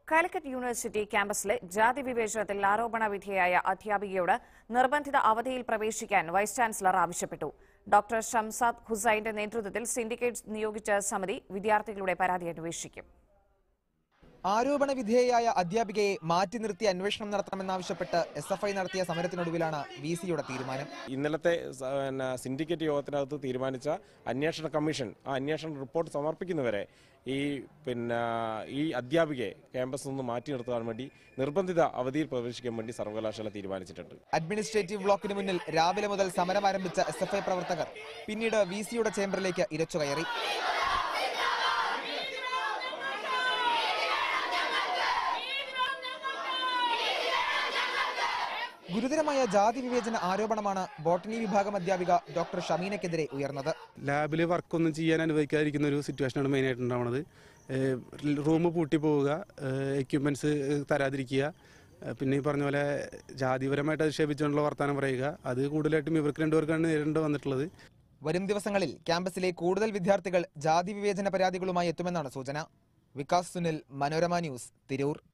Calicut university ക്യാമ്പസിലെ ജാതി വിവേചനത്തിൽ ആരോപണ വിധേയായ അധ്യാപികയോട് നിർബന്ധിത അവധിയിൽ പ്രവേശിക്കാൻ വൈസ് ചാൻസലർ ആവശ്യപ്പെട്ടു ഡോക്ടർ ഷംസാദ് ഹുസൈന്റെ നേതൃത്വത്തിൽ സിൻഡിക്കേറ്റ് നിയോഗിച്ച സമിതി വിദ്യാർത്ഥികളുടെ പരാതി അന്വേഷിക്കും ആരോപണ വിധേയയായ അധ്യാപികയെ മാറ്റി നിർത്തി അന്വേഷണം നടത്തണമെന്നാവശ്യപ്പെട്ട് എസ് എഫ് ഐ നടത്തിയ സമരത്തിനൊടുവിലാണ് വി സിയുടെ തീരുമാനം ഇന്നലത്തെ സ- പിന്നെ സിൻഡിക്കേറ്റ് യോഗത്തിനകത്ത് തീരുമാനിച്ച അന്വേഷണ കമ്മീഷൻ ആ അന്വേഷണ റിപ്പോർട്ട് സമർപ്പിക്കുന്നവരെ ഈ പിന്നെ ഈ അധ്യാപികയെ ക്യാമ്പസിൽ നിന്ന് മാറ്റി നിർത്താൻ വേണ്ടി നിർബന്ധിത അവധിയിൽ പ്രവേശിക്കാൻ വേണ്ടി സർവകലാശാല തീരുമാനിച്ചിട്ടുണ്ട് അഡ്മിനിസ്ട്രേറ്റീവ് ബ്ലോക്കിന് മുന്നിൽ രാവിലെ മുതൽ സമരം ആരംഭിച്ച എസ് എഫ് ഐ പ്രവർത്തകർ പിന്നീട് വി സിയുടെ ചേംബറിലേക്ക് ഇരച്ചു കയറി ഗുരുതരമായ ജാതി വിവേചന ആരോപണമാണ് ബോട്ടണി വിഭാഗം അധ്യാപിക ഡോക്ടർ ഷമീനയ്ക്കെതിരെ ഉയർന്നത് ലാബിൽ വർക്കൊന്നും ചെയ്യാൻ അനുവദിക്കാതിരിക്കുന്ന ഒരു സിറ്റുവേഷനാണ് മെയിനായിട്ട് ഉണ്ടാവുന്നത് റൂം പൂട്ടി പോവുക എക്യുപ്മെൻറ്റ്സ് തരാതിരിക്കുക ഏഹ് പിന്നെ ഈ പറഞ്ഞ പോലെ ജാതിപരമായിട്ട് അധിക്ഷേപിച്ചുകൊണ്ടുള്ള വർത്തമാനം പറയുക അത് കൂടുതലായിട്ടും ഇവർക്ക് രണ്ടുപേർക്കാണ് നേരിടേണ്ടി വന്നിട്ടുള്ളത് വരും ദിവസങ്ങളിൽ ക്യാമ്പസിലെ കൂടുതൽ വിദ്യാർത്ഥികൾ ജാതി വിവേചന പരാതികളുമായി എത്തുമെന്നാണ് സൂചന വികാസ് സുനിൽ മനോരമ ന്യൂസ് തിരൂർ